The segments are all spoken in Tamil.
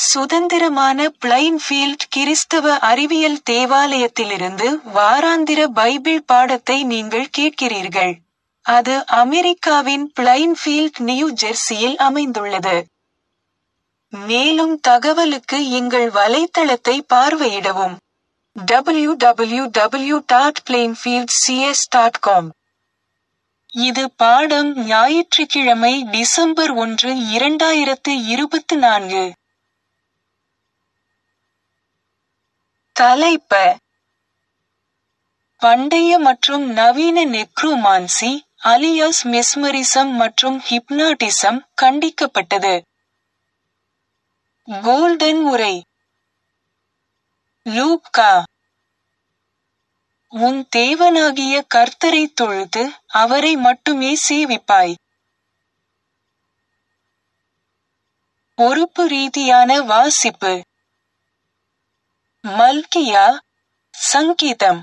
சுதந்திரமான பிளைன்ஃபீல்ட் கிறிஸ்தவ அறிவியல் தேவாலயத்திலிருந்து வாராந்திர பைபிள் பாடத்தை நீங்கள் கேட்கிறீர்கள். அது அமெரிக்காவின் பிளைன்ஃபீல்ட் நியூ ஜெர்சியில் அமைந்துள்ளது. மேலும் தகவலுக்கு எங்கள் வலைத்தளத்தை பார்வையிடவும். www.plainfieldcs.com இது பாடம் ஞாயிற்றுக்கிழமை டிசம்பர் ஒன்று இரண்டாயிரத்து இருபத்து நான்கு. தலைப்ப பண்டைய மற்றும் நவீன நெக்ரோமான்சி, அலியாஸ் மெஸ்மரிசம் மற்றும் ஹிப்னாட்டிசம் கண்டிக்கப்பட்டது. கோல்டன் உரை லூக்கா உன் தேவனாகிய கர்த்தரைத் தொழுது, அவரை மட்டுமே சேவிப்பாய். பொறுப்பு ரீதியான வாசிப்பு மல்கியா சங்கீதம்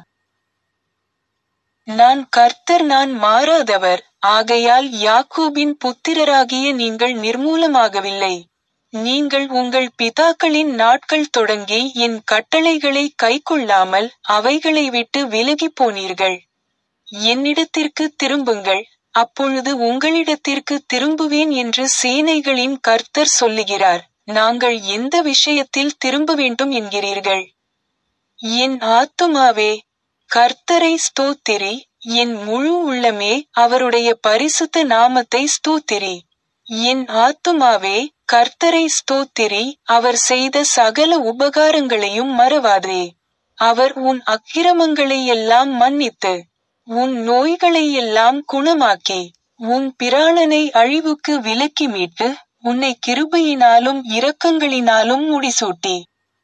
நான் கர்த்தர் நான் மாறாதவர், ஆகையால் யாக்கோபின் புத்திரராகிய நீங்கள் நிர்மூலமாகவில்லை. நீங்கள் உங்கள் பிதாக்களின் நாட்கள் தொடங்கி என் கட்டளைகளை கைக்கொள்ளாமல் அவைகளை விட்டு விலகிப் போனீர்கள். என்னிடத்திற்கு திரும்புங்கள், அப்பொழுது உங்களிடத்திற்கு திரும்புவேன் என்று சேனைகளின் கர்த்தர் சொல்லுகிறார். நாங்கள் எந்த விஷயத்தில் திரும்ப வேண்டும் என்கிறீர்கள்? என் ஆத்துமாவே, கர்த்தரை ஸ்தோத்திரி, என் முழு உள்ளமே அவருடைய பரிசுத்த நாமத்தை ஸ்தோத்திரி. என் ஆத்துமாவே, கர்த்தரை ஸ்தோத்திரி, அவர் செய்த சகல உபகாரங்களையும் மறவாதே. அவர் உன் அக்கிரமங்களையெல்லாம் மன்னித்து, உன் நோய்களையெல்லாம் குணமாக்கி, உன் பிராணனை அழிவுக்கு விலக்கி மீட்டு, உன்னை கிருபையினாலும் இரக்கங்களினாலும் முடிசூட்டி.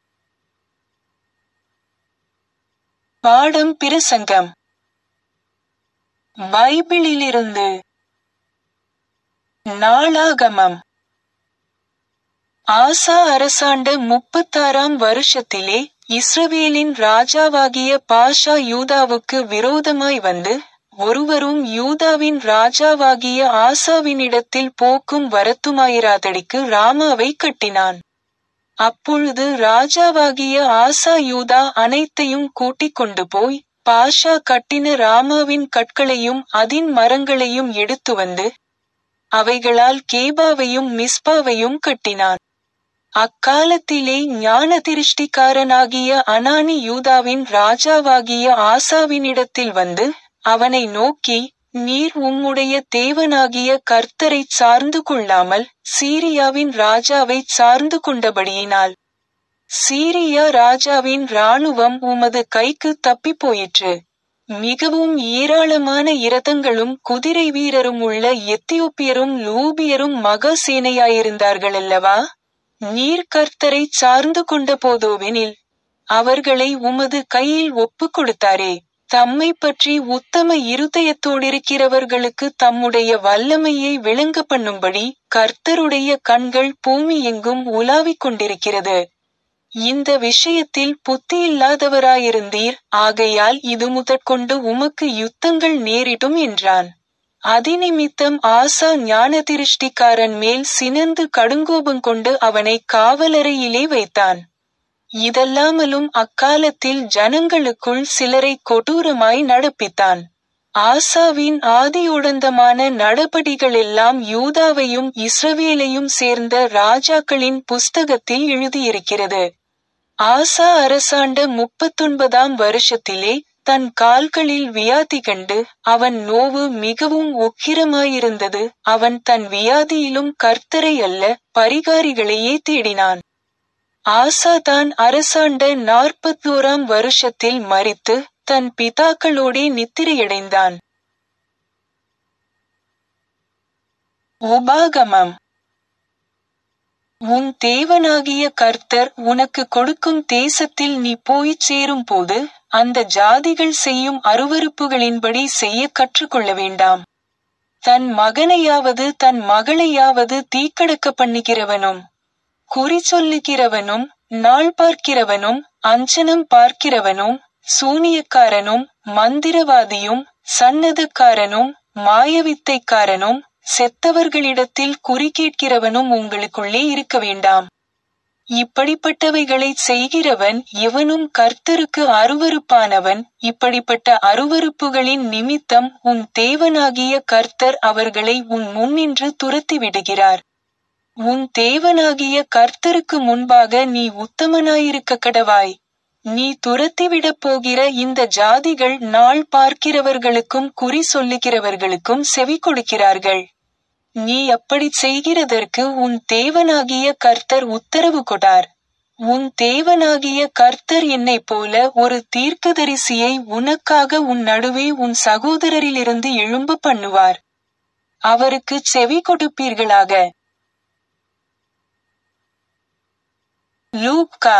பாடம் பிரசங்கம் பைபிளிலிருந்து நாளாகமம் ஆசா அரசாண்ட முப்பத்தாறாம் வருஷத்திலே இஸ்ரவேலின் ராஜாவாகிய பாஷா யூதாவுக்கு விரோதமாய் வந்து ஒருவரும் யூதாவின் ராஜாவாகிய ஆசாவினிடத்தில் போக்கும் வரத்துமாயிராதடிக்கு ராமாவை கட்டினான். அப்பொழுது ராஜாவாகிய ஆசா யூதா அனைத்தையும் கூட்டிக் கொண்டு போய் பாஷா கட்டின ராமாவின் கற்களையும் அதின் மரங்களையும் எடுத்து வந்து அவைகளால் கேபாவையும் மிஸ்பாவையும் கட்டினான். அக்காலத்திலே ஞானதிருஷ்டிக்காரனாகிய அனானி யூதாவின் ராஜாவாகிய ஆசாவினிடத்தில் வந்து அவனை நோக்கி நீர் உம்முடைய தேவனாகிய கர்த்தரைச் சார்ந்து கொள்ளாமல் சீரியாவின் ராஜாவைச் சார்ந்து கொண்டபடியினால் சீரியா ராஜாவின் இராணுவம் உமது கைக்கு தப்பிப் போயிற்று மிகவும் ஏராளமான இரதங்களும் குதிரை வீரரும் உள்ள எத்தியோப்பியரும் லூபியரும் மகா சேனையாயிருந்தார்களல்லவா நீர் கர்த்தரைச் சார்ந்து கொண்ட போதோவெனில் அவர்களை உமது கையில் ஒப்புக் கொடுத்தாரே தம்மை பற்றி உத்தம இருதயத்தோடிருக்கிறவர்களுக்கு தம்முடைய வல்லமையை விளங்க பண்ணும்படி கர்த்தருடைய கண்கள் பூமி எங்கும் உலாவிக் கொண்டிருக்கிறது இந்த விஷயத்தில் புத்தியில்லாதவராயிருந்தீர் ஆகையால் இது முதற்கொண்டு உமக்கு யுத்தங்கள் நேரிடும் என்றான் அதிநிமித்தம் ஆசா ஞானதிருஷ்டிக்காரன் மேல் சினந்து கடுங்கோபங்கொண்டு அவனை காவலறையிலே வைத்தான் இதல்லாமலும் அக்காலத்தில் ஜனங்களுக்குள் சிலரை கொடூரமாய் நடப்பித்தான் ஆசாவின் ஆதியோடந்தமான நடபடிகளெல்லாம் யூதாவையும் இஸ்ரவேலையும் சேர்ந்த ராஜாக்களின் புஸ்தகத்தில் எழுதியிருக்கிறது ஆசா அரசாண்ட முப்பத்தொன்பதாம் வருஷத்திலே தன் கால்களில் வியாதி கண்டு அவன் நோவு மிகவும் உக்கிரமாயிருந்தது அவன் தன் வியாதியிலும் கர்த்தரை அல்ல பரிகாரிகளையே தேடினான் ஆசா தான் அரசாண்ட நாற்பத்தோராம் வருஷத்தில் மரித்து தன் பிதாக்களோடே நித்திரையடைந்தான் உபாகமம் உன் தேவனாகிய கர்த்தர் உனக்கு கொடுக்கும் தேசத்தில் நீ போய்ச் சேரும் போது அந்த ஜாதிகள் செய்யும் அருவருப்புகளின்படி செய்ய கற்றுக்கொள்ள வேண்டாம் தன் மகனையாவது தன் மகளையாவது தீக்கடக்க பண்ணுகிறவனும் குறி சொல்லுகிறவனும் நாள் பார்க்கிறவனும் அஞ்சனம் பார்க்கிறவனும் சூனியக்காரனும் மந்திரவாதியும் சன்னதக்காரனும் மாயவித்தைக்காரனும் செத்தவர்களிடத்தில் குறி கேட்கிறவனும் உங்களுக்குள்ளே இருக்க வேண்டாம் இப்படிப்பட்டவைகளைச் செய்கிறவன் எவனும் கர்த்தருக்கு அருவருப்பானவன் இப்படிப்பட்ட அருவருப்புகளின் நிமித்தம் உன் தேவனாகிய கர்த்தர் அவர்களை உன் முன்னின்று துரத்திவிடுகிறார் உன் தேவனாகிய கர்த்தருக்கு முன்பாக நீ உத்தமனாயிருக்க கடவாய் நீ துரத்திவிடப் போகிற இந்த ஜாதிகள் நாள் பார்க்கிறவர்களுக்கும் குறி சொல்லுகிறவர்களுக்கும் செவி கொடுக்கிறார்கள் நீ அப்படி செய்கிறதற்கு உன் தேவனாகிய கர்த்தர் உத்தரவு கொடார் உன் தேவனாகிய கர்த்தர் என்னைப் போல ஒரு தீர்க்கதரிசியை உனக்காக உன் நடுவே உன் சகோதரரிலிருந்து எழும்ப பண்ணுவார் அவருக்கு செவி கொடுப்பீர்களாக லூக்கா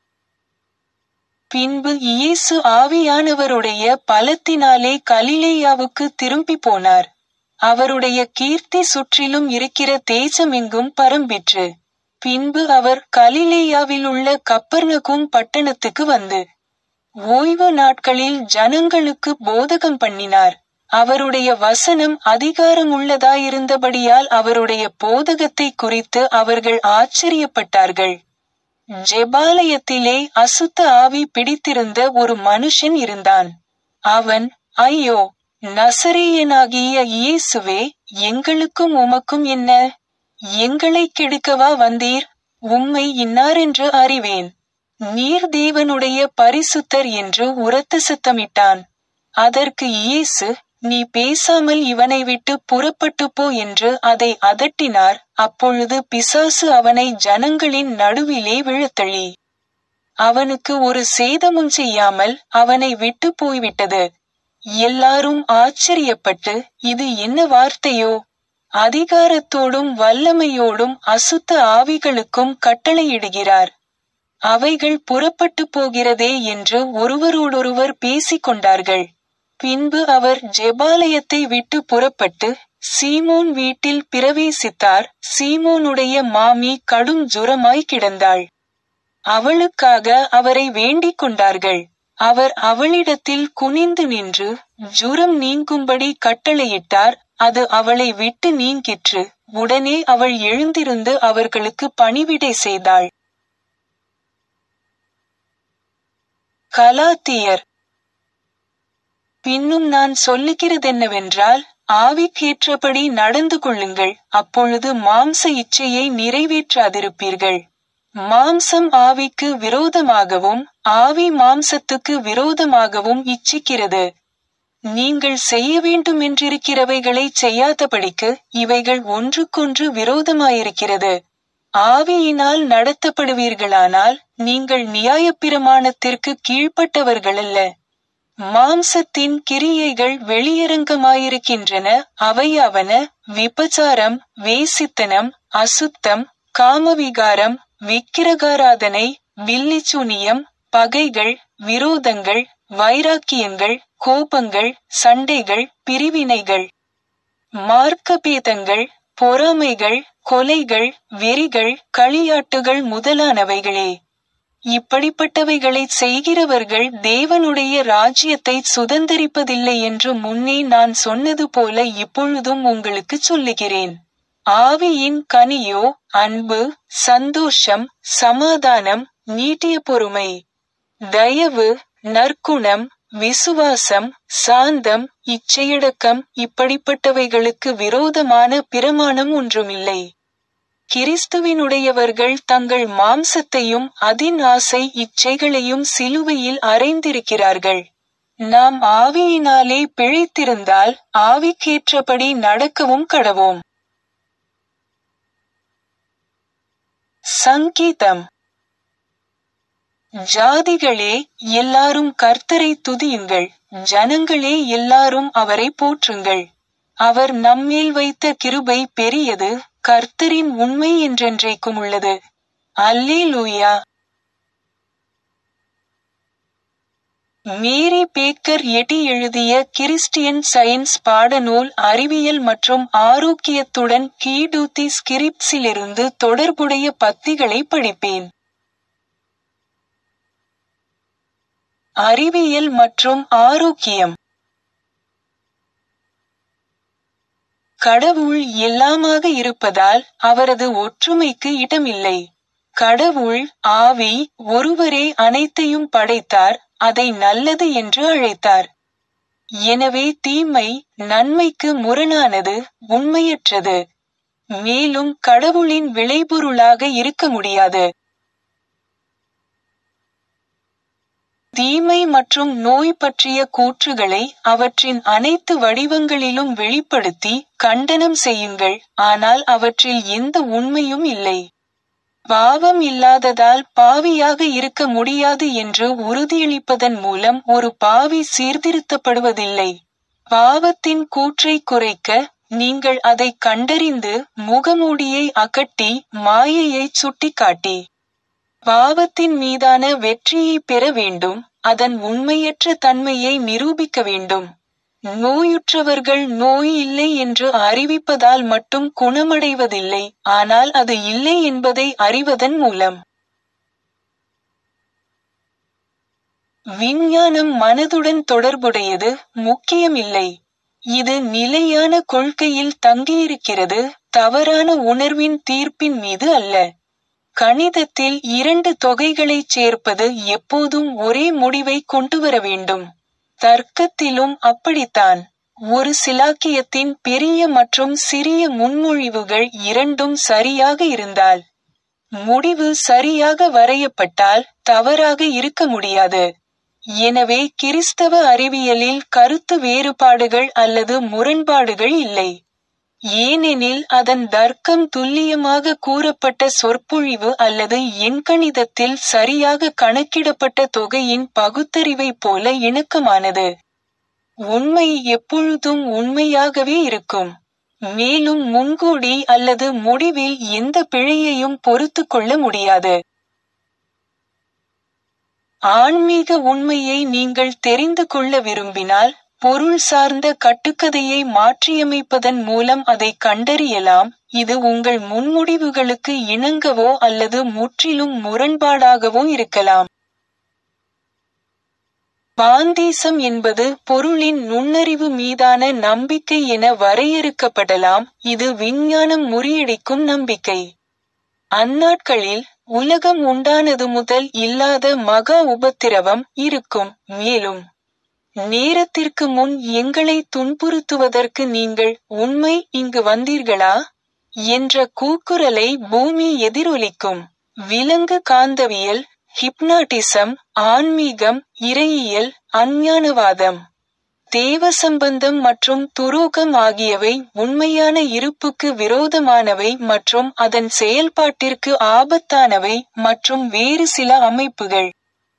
பின்பு இயேசு ஆவியானவருடைய பலத்தினாலே கலிலேயாவுக்கு திரும்பி போனார் அவருடைய கீர்த்தி சுற்றிலும் இருக்கிற தேஜமெங்கும் பரம்பிற்று பின்பு அவர் கலிலேயாவிலுள்ள கப்பர்நகும் பட்டணத்துக்கு வந்து ஓய்வு நாட்களில் ஜனங்களுக்கு போதகம் பண்ணினார் அவருடைய வசனம் அதிகாரமுள்ளதாயிருந்தபடியால் அவருடைய போதகத்தை குறித்து அவர்கள் ஆச்சரியப்பட்டார்கள் ஜெபாலயத்திலே அசுத்த ஆவி பிடித்திருந்த ஒரு மனுஷன் இருந்தான் அவன் ஐயோ நசரேயனாகிய இயேசுவே எங்களுக்கும் உமக்கும் என்ன எங்களை கெடுக்கவா வந்தீர் உம்மை இன்னாரென்று அறிவேன் நீர் தேவனுடைய பரிசுத்தர் என்று உரத்த சத்தமிட்டான் அதற்கு இயேசு நீ பேசாமல் இவனை விட்டு புறப்பட்டு போ என்று அதை அதட்டினார் அப்பொழுது பிசாசு அவனை ஜனங்களின் நடுவிலே விழத்தள்ளி அவனுக்கு ஒரு சேதமும் செய்யாமல் அவனை விட்டு போய்விட்டது எல்லாரும் ஆச்சரியப்பட்டு இது என்ன வார்த்தையோ அதிகாரத்தோடும் வல்லமையோடும் அசுத்த ஆவிகளுக்கும் கட்டளையிடுகிறார் அவைகள் புறப்பட்டு போகிறதே என்று ஒருவரோடொருவர் பேசிக் கொண்டார்கள் பின்பு அவர் ஜெபாலயத்தை விட்டு புறப்பட்டு சீமோன் வீட்டில் பிரவேசித்தார் சீமோனுடைய மாமி கடும் ஜுரமாய் கிடந்தாள் அவளுக்காக அவரை வேண்டிக் கொண்டார்கள் அவர் அவளிடத்தில் குனிந்து நின்று ஜுரம் நீங்கும்படி கட்டளையிட்டார் அது அவளை விட்டு நீங்கிற்று உடனே அவள் எழுந்திருந்து அவர்களுக்கு பணிவிடை செய்தாள் கலாத்தியர் பின்னும் நான் சொல்லுகிறதென்னவென்றால் ஆவிக்கேற்றபடி நடந்து கொள்ளுங்கள் அப்பொழுது மாம்ச இச்சையை நிறைவேற்றாதிருப்பீர்கள் மாம்சம் ஆவிக்கு விரோதமாகவும் ஆவி மாம்சத்துக்கு விரோதமாகவும் இச்சிக்கிறது நீங்கள் செய்ய வேண்டுமென்றிருக்கிறவைகளை செய்யாதபடிக்கு இவைகள் ஒன்றுக்கொன்று விரோதமாயிருக்கிறது ஆவியினால் நடத்தப்படுவீர்களானால் நீங்கள் நியாயப்பிரமாணத்திற்கு கீழ்ப்பட்டவர்களல்ல மாம்சத்தின் கிரியைகள் வெளியரங்கமாயிருக்கின்றன அவையாவன விபச்சாரம் வேசித்தனம் அசுத்தம் காமவிகாரம் விக்கிரகாராதனை வில்லிச்சுனியம் பகைகள் விரோதங்கள் வைராக்கியங்கள் கோபங்கள் சண்டைகள் பிரிவினைகள் மார்க்கபேதங்கள் பொறாமைகள் கொலைகள் வெறிகள் களியாட்டுகள் முதலானவைகளே இப்படிப்பட்டவைகளை செய்கிறவர்கள் தேவனுடைய ராஜ்யத்தை சுதந்தரிப்பதில்லை என்று முன்னே நான் சொன்னது போல இப்பொழுதும் உங்களுக்கு சொல்லுகிறேன் ஆவியின் கனியோ அன்பு சந்தோஷம் சமாதானம் நீட்டிய பொறுமை தயவு நற்குணம் விசுவாசம் சாந்தம் இச்சையடக்கம் இப்படிப்பட்டவைகளுக்கு விரோதமான பிரமாணம் ஒன்றுமில்லை கிறிஸ்துவினுடையவர்கள் தங்கள் மாம்சத்தையும் அதின் ஆசை இச்சைகளையும் சிலுவையில் அறைந்திருக்கிறார்கள் நாம் ஆவியினாலே பிழைத்திருந்தால் ஆவிக்கேற்றபடி நடக்கவும் கடவோம் சங்கீதம் ஜாதிகளே எல்லாரும் கர்த்தரை துதியுங்கள் ஜனங்களே எல்லாரும் அவரை போற்றுங்கள் அவர் நம்மேல் வைத்த கிருபை பெரியது கர்த்தரின் உண்மை என்றென்றைக்கும் உள்ளது அல்லேலூயா மேரி பேக்கர் எட்டி எழுதிய கிறிஸ்டியன் சயின்ஸ் பாடநூல் அறிவியல் மற்றும் ஆரோக்கியத்துடன் கீடூத்தி ஸ்கிரிப்ட்ஸிலிருந்து தொடர்புடைய பத்திகளை படிப்பேன் அறிவியல் மற்றும் ஆரோக்கியம் கடவுள் எல்லாமாக இருப்பதால் அவரது ஒற்றுமைக்கு இடமில்லை கடவுள் ஆவி ஒருவரே அனைத்தையும் படைத்தார் அதை நல்லது என்று அழைத்தார் எனவே தீமை நன்மைக்கு முரணானது உண்மையற்றது மேலும் கடவுளின் விளைபொருளாக இருக்க முடியாது தீமை மற்றும் நோய் பற்றிய கூற்றுகளை அவற்றின் அனைத்து வடிவங்களிலும் வெளிப்படுத்தி கண்டனம் செய்யுங்கள் ஆனால் அவற்றில் எந்த உண்மையும் இல்லை பாவம் இல்லாததால் பாவியாக இருக்க முடியாது என்று உறுதியளிப்பதன் மூலம் ஒரு பாவி சீர்திருத்தப்படுவதில்லை பாவத்தின் கூற்றை குறைக்க நீங்கள் அதை கண்டறிந்து முகமூடியை அகட்டி மாயையை சுட்டிக்காட்டி பாவத்தின் மீதான வெற்றியை பெற வேண்டும் அதன் உண்மையற்ற தன்மையை நிரூபிக்க வேண்டும் நோயுற்றவர்கள் நோய் இல்லை என்று அறிவிப்பதால் மட்டும் குணமடைவதில்லை ஆனால் அது இல்லை என்பதை அறிவதன் மூலம் விஞ்ஞானம் மனதுடன் தொடர்புடையது முக்கியமில்லை இது நிலையான கொள்கையில் தங்கியிருக்கிறது தவறான உணர்வின் தீர்ப்பின் மீது அல்ல கணிதத்தில் இரண்டு தொகைகளைச் சேர்ப்பது எப்போதும் ஒரே முடிவை கொண்டுவர வேண்டும் தர்க்கத்திலும் அப்படித்தான் ஒரு சிலாக்கியத்தின் பெரிய மற்றும் சிறிய முன்மொழிவுகள் இரண்டும் சரியாக இருந்தால் முடிவு சரியாக வரையப்பட்டால் தவறாக இருக்க முடியாது எனவே கிறிஸ்தவ அறிவியலில் கருத்து வேறுபாடுகள் அல்லது முரண்பாடுகள் இல்லை ஏனெனில் அதன் தர்க்கம் துல்லியமாக கூறப்பட்ட சொற்பொழிவு அல்லது எண்கணிதத்தில் சரியாக கணக்கிடப்பட்ட தொகையின் பகுத்தறிவைப் போல இணக்கமானது உண்மை எப்பொழுதும் உண்மையாகவே இருக்கும் மேலும் முன்கூடி அல்லது முடிவில் எந்த பிழையையும் பொறுத்து கொள்ள முடியாது ஆன்மீக உண்மையை நீங்கள் தெரிந்து கொள்ள விரும்பினால் பொருள் சார்ந்த கட்டுக்கதையை மாற்றியமைப்பதன் மூலம் அதை கண்டறியலாம் இது உங்கள் முன்முடிவுகளுக்கு இணங்கவோ அல்லது முற்றிலும் முரண்பாடாகவோ இருக்கலாம் பாந்தீசம் என்பது பொருளின் நுண்ணறிவு மீதான நம்பிக்கை என வரையறுக்கப்படலாம் இது விஞ்ஞானம் முறியடிக்கும் நம்பிக்கை அந்நாட்களில் உலகம் உண்டானது முதல் இல்லாத மகா உபத்திரவம் இருக்கும் மேலும் நேரத்திற்கு முன் எங்களை துன்புறுத்துவதற்கு நீங்கள் உண்மை இங்கு வந்தீர்களா என்ற கூக்குரலை பூமி எதிரொலிக்கும் விலங்கு காந்தவியல் ஹிப்னாட்டிசம் ஆன்மீகம் இறையியல் அஞ்ஞானவாதம் தேவ சம்பந்தம் மற்றும் துரோகம் ஆகியவை உண்மையான இருப்புக்கு விரோதமானவை மற்றும் அதன் செயல்பாட்டிற்கு ஆபத்தானவை மற்றும் வேறு சில அமைப்புகள்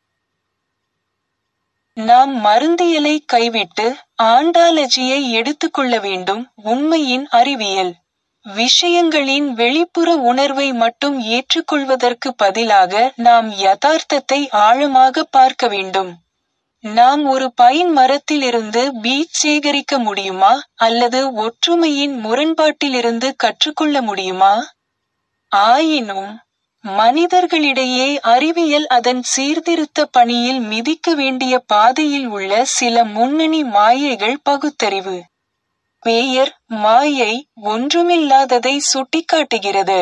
நாம் மருந்தியலை கைவிட்டு ஆண்டாலஜியை எடுத்துக்கொள்ள வேண்டும் உண்மையின் அறிவியல் விஷயங்களின் வெளிப்புற உணர்வை மட்டும் ஏற்றுக்கொள்வதற்கு பதிலாக நாம் யதார்த்தத்தை ஆழமாக பார்க்க வேண்டும் நாம் ஒரு பைன் மரத்திலிருந்து பீச் சேகரிக்க முடியுமா அல்லது ஒற்றுமையின் முரண்பாட்டிலிருந்து கற்றுக்கொள்ள முடியுமா ஆயினும் மனிதர்களிடையே அறிவியல் அதன் சீர்திருத்த பணியில் மிதிக்க வேண்டிய பாதையில் உள்ள சில முன்னணி மாயைகள் பகுத்தறிவு பெயர் மாயை ஒன்றுமில்லாததை சுட்டிக்காட்டுகிறது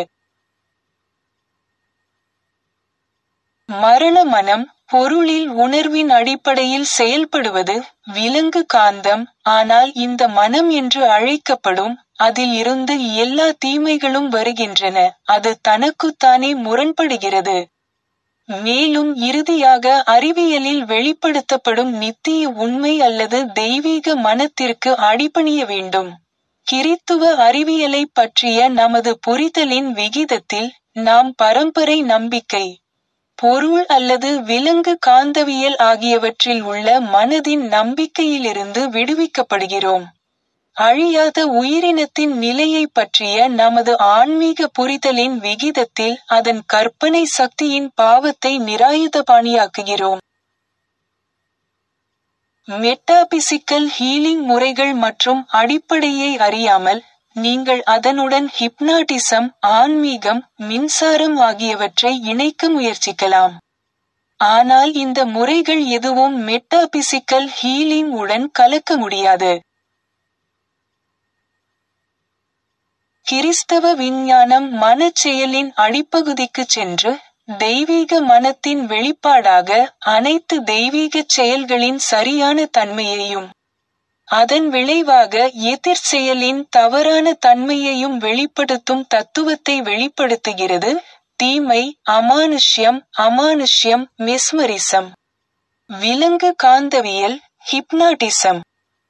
மரண மனம் பொருளில் உணர்வின் அடிப்படையில் செயல்படுவது விலங்கு காந்தம் ஆனால் இந்த மனம் என்று அழைக்கப்படும் அதில் இருந்து எல்லா தீமைகளும் வருகின்றன அது தனக்குத்தானே முரண்படுகிறது மேலும் இறுதியாக அறிவியலில் வெளிப்படுத்தப்படும் நித்திய உண்மை அல்லது தெய்வீக மனத்திற்கு அடிபணிய வேண்டும் கிறித்துவ அறிவியலை பற்றிய நமது புரிதலின் விகிதத்தில் நாம் பரம்பரை நம்பிக்கை பொருள் அல்லது விலங்கு காந்தவியல் ஆகியவற்றில் உள்ள மனதின் நம்பிக்கையிலிருந்து விடுவிக்கப்படுகிறோம் அழியாத உயிரினத்தின் நிலையை பற்றிய நமது ஆன்மீக புரிதலின் விகிதத்தில் அதன் கற்பனை சக்தியின் பாவத்தை நிராயுதபாணியாக்குகிறோம் மெட்டாபிசிக்கல் ஹீலிங் முறைகள் மற்றும் அடிப்படையை அறியாமல் நீங்கள் அதனுடன் ஹிப்னாட்டிசம் ஆன்மீகம் மின்சாரம் ஆகியவற்றை இணைக்க முயற்சிக்கலாம் ஆனால் இந்த முறைகள் எதுவும் மெட்டாபிசிக்கல் ஹீலிங் உடன் கலக்க முடியாது கிறிஸ்தவ விஞ்ஞானம் மனச் செயலின் அடிப்பகுதிக்கு சென்று தெய்வீக மனத்தின் வெளிப்பாடாக அனைத்து தெய்வீகச் செயல்களின் சரியான தன்மையையும் அதன் விளைவாக எதிர் செயலின் தவறான தன்மையையும் வெளிப்படுத்தும் தத்துவத்தை வெளிப்படுத்துகிறது தீமை அமானுஷ்யம் அமானுஷ்யம் மெஸ்மரிசம் விலங்கு காந்தவியல் ஹிப்னாட்டிசம்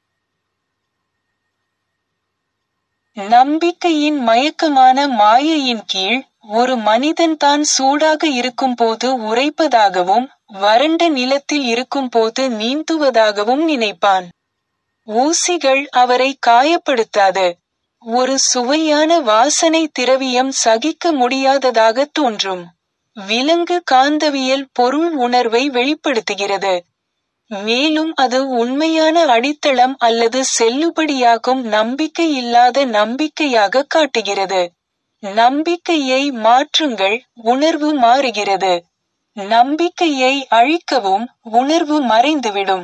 நம்பிக்கையின் மயக்கமான மாயையின் கீழ் ஒரு மனிதன் தான் சூடாக இருக்கும்போது உரைப்பதாகவும் வறண்ட நிலத்தில் இருக்கும்போது நீந்துவதாகவும் நினைப்பான் ஊசிகள் அவரை காயப்படுத்தாது ஒரு சுவையான வாசனை திரவியம் சகிக்க முடியாததாக தோன்றும் விலங்கு காந்தவியல் பொருள் உணர்வை வெளிப்படுத்துகிறது மேலும் அது உண்மையான அடித்தளம் அல்லது செல்லுபடியாகும் நம்பிக்கை இல்லாத நம்பிக்கையாக காட்டுகிறது நம்பிக்கையை மாற்றுங்கள் உணர்வு மாறுகிறது நம்பிக்கையை அழிக்கவும் உணர்வு மறைந்துவிடும்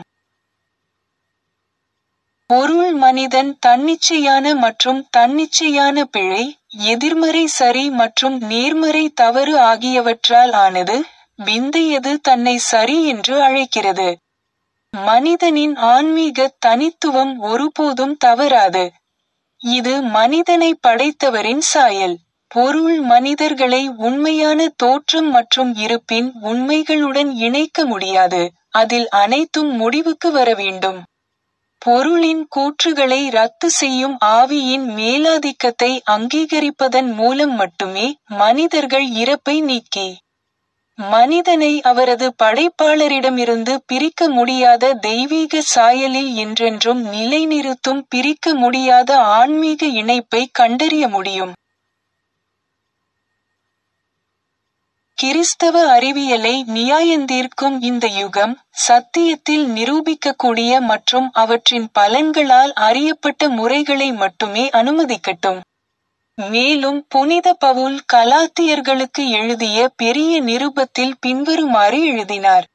பொருள் மனிதன் தன்னிச்சையான மற்றும் தன்னிச்சையான பிழை எதிர்மறை சரி மற்றும் நேர்மறை தவறு ஆகியவற்றால் ஆனது விந்தையது தன்னை சரி என்று அழைக்கிறது மனிதனின் ஆன்மீக தனித்துவம் ஒருபோதும் தவறாது இது மனிதனை படைத்தவரின் சாயல் பொருள் மனிதர்களை உண்மையான தோற்றம் மற்றும் இருப்பின் உண்மைகளுடன் இணைக்க முடியாது அதில் அனைத்தும் முடிவுக்கு வர வேண்டும் பொருளின் கூற்றுகளை ரத்து செய்யும் ஆவியின் மேலாதிக்கத்தை அங்கீகரிப்பதன் மூலம் மட்டுமே மனிதர்கள் இறப்பை நீக்கி மனிதனை அவரது படைப்பாளரிடமிருந்து பிரிக்க முடியாத தெய்வீக சாயலில் என்றென்றும் நிலைநிறுத்தும் பிரிக்க முடியாத ஆன்மீக இணைப்பை கண்டறிய முடியும் கிறிஸ்தவ அறிவியலை நியாயந்தீர்க்கும் இந்த யுகம் சத்தியத்தில் நிரூபிக்கக்கூடிய மற்றும் அவற்றின் பலன்களால் அறியப்பட்ட முறைகளை மட்டுமே அனுமதிக்கட்டும் மேலும் புனித பவுல் கலாத்தியர்களுக்கு எழுதிய பெரிய நிருபத்தில் பின்வருமாறு எழுதினார்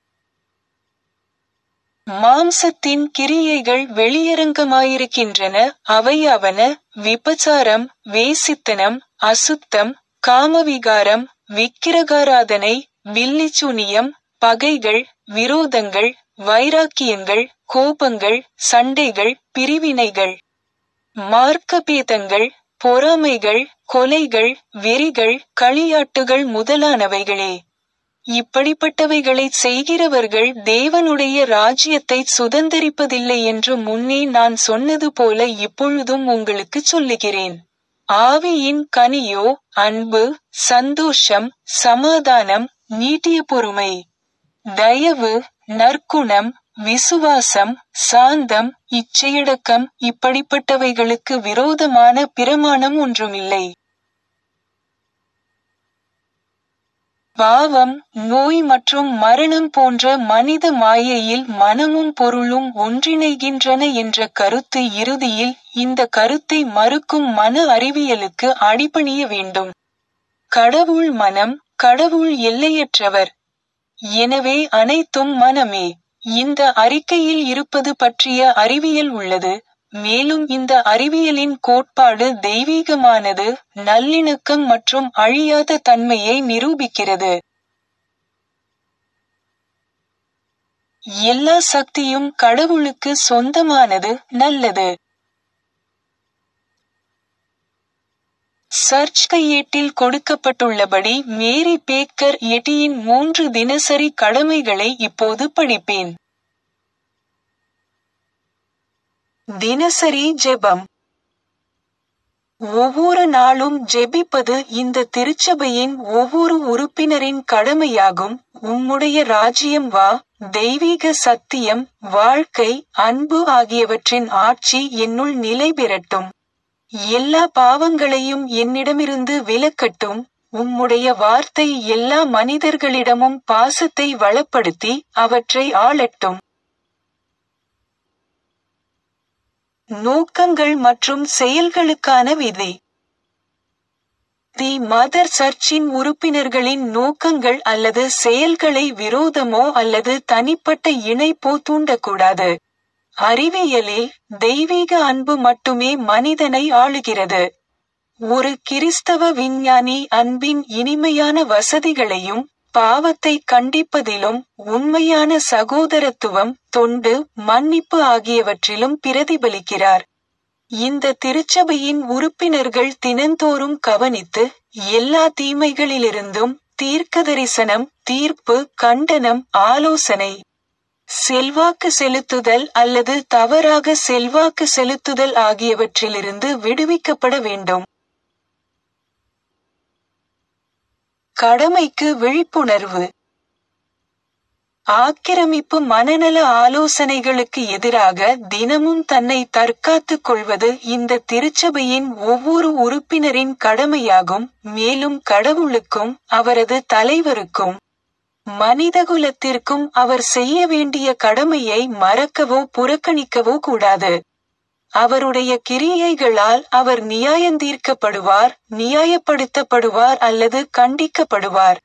மாம்சத்தின் கிரியைகள் வெளியரங்கமாயிருக்கின்றன அவையாவன விபச்சாரம் வேசித்தனம் அசுத்தம் காமவிகாரம் விக்கிரகாராதனை வில்லிச்சூனியம் பகைகள் விரோதங்கள் வைராக்கியங்கள் கோபங்கள் சண்டைகள் பிரிவினைகள் மார்க்கபேதங்கள் பொறாமைகள் கொலைகள் வெறிகள் களியாட்டுகள் முதலானவைகளே இப்படிப்பட்டவைகளை செய்கிறவர்கள் தேவனுடைய ராஜ்யத்தை சுதந்தரிப்பதில்லை என்று முன்னே நான் சொன்னது போல இப்பொழுதும் உங்களுக்கு சொல்லுகிறேன் ஆவியின் கனியோ அன்பு சந்தோஷம் சமாதானம் நீட்டிய பொறுமை தயவு நற்குணம் விசுவாசம் சாந்தம் இச்சையடக்கம் இப்படிப்பட்டவைகளுக்கு விரோதமான பிரமாணம் ஒன்றுமில்லை பாவம் நோய் மற்றும் மரணம் போன்ற மனித மாயையில் மனமும் பொருளும் ஒன்றிணைகின்றன என்ற கருத்து இறுதியில் இந்த கருத்தை மறுக்கும் மன அறிவியலுக்கு அடிபணிய வேண்டும் கடவுள் மனம் கடவுள் எல்லையற்றவர் எனவே அனைத்தும் மனமே இந்த அறிக்கையில் இருப்பது பற்றிய அறிவியல் உள்ளது மேலும் இந்த அறிவியலின் கோட்பாடு தெய்வீகமானது நல்லிணக்கம் மற்றும் அழியாத தன்மையை நிரூபிக்கிறது எல்லா சக்தியும் கடவுளுக்கு சொந்தமானது நல்லது சர்ச் கையேட்டில் கொடுக்கப்பட்டுள்ளபடி மேரி பேக்கர் எட்டியின் மூன்று தினசரி கடமைகளை இப்போது படிப்பேன் தினசரி ஜெபம் ஒவ்வொரு நாளும் ஜெபிப்பது இந்த திருச்சபையின் ஒவ்வொரு உறுப்பினரின் கடமையாகும் உம்முடைய ராஜ்யம் வா தெய்வீக சத்தியம் வாழ்க்கை அன்பு ஆகியவற்றின் ஆட்சி என்னுள் நிலை பெறட்டும் எல்லா பாவங்களையும் என்னிடமிருந்து விலக்கட்டும் உம்முடைய வார்த்தை எல்லா மனிதர்களிடமும் பாசத்தை வளப்படுத்தி அவற்றை ஆளட்டும் நோக்கங்கள் மற்றும் செயல்களுக்கான விதி தி மதர் சர்ச்சின் உறுப்பினர்களின் நோக்கங்கள் அல்லது செயல்களை விரோதமோ அல்லது தனிப்பட்ட இணைப்போ தூண்டக்கூடாது அறிவியலில் தெய்வீக அன்பு மட்டுமே மனிதனை ஆளுகிறது ஒரு கிறிஸ்தவ விஞ்ஞானி அன்பின் இனிமையான வசதிகளையும் பாவத்தை கண்டிப்பதிலும் உண்மையான சகோதரத்துவம் தொண்டு மன்னிப்பு ஆகியவற்றிலும் பிரதிபலிக்கிறார் இந்த திருச்சபையின் உறுப்பினர்கள் தினந்தோறும் கவனித்து எல்லா தீமைகளிலிருந்தும் தீர்க்கதரிசனம் தீர்ப்பு கண்டனம் ஆலோசனை செல்வாக்கு செலுத்துதல் அல்லது தவறாக செல்வாக்கு செலுத்துதல் ஆகியவற்றிலிருந்து விடுவிக்கப்பட வேண்டும் கடமைக்கு விழிப்புணர்வு ஆக்கிரமிப்பு மனநல ஆலோசனைகளுக்கு எதிராக தினமும் தன்னை தற்காத்துக் கொள்வது இந்த திருச்சபையின் ஒவ்வொரு உறுப்பினரின் கடமையாகும் மேலும் கடவுளுக்கும் அவரது தலைவருக்கும் மனிதகுலத்திற்கும் அவர் செய்ய வேண்டிய கடமையை மறக்கவோ புறக்கணிக்கவோ கூடாது அவருடைய கிரியைகளால் அவர் நியாயந்தீர்க்கப்படுவார் நியாயப்படுத்தப்படுவார் அல்லது கண்டிக்கப்படுவார்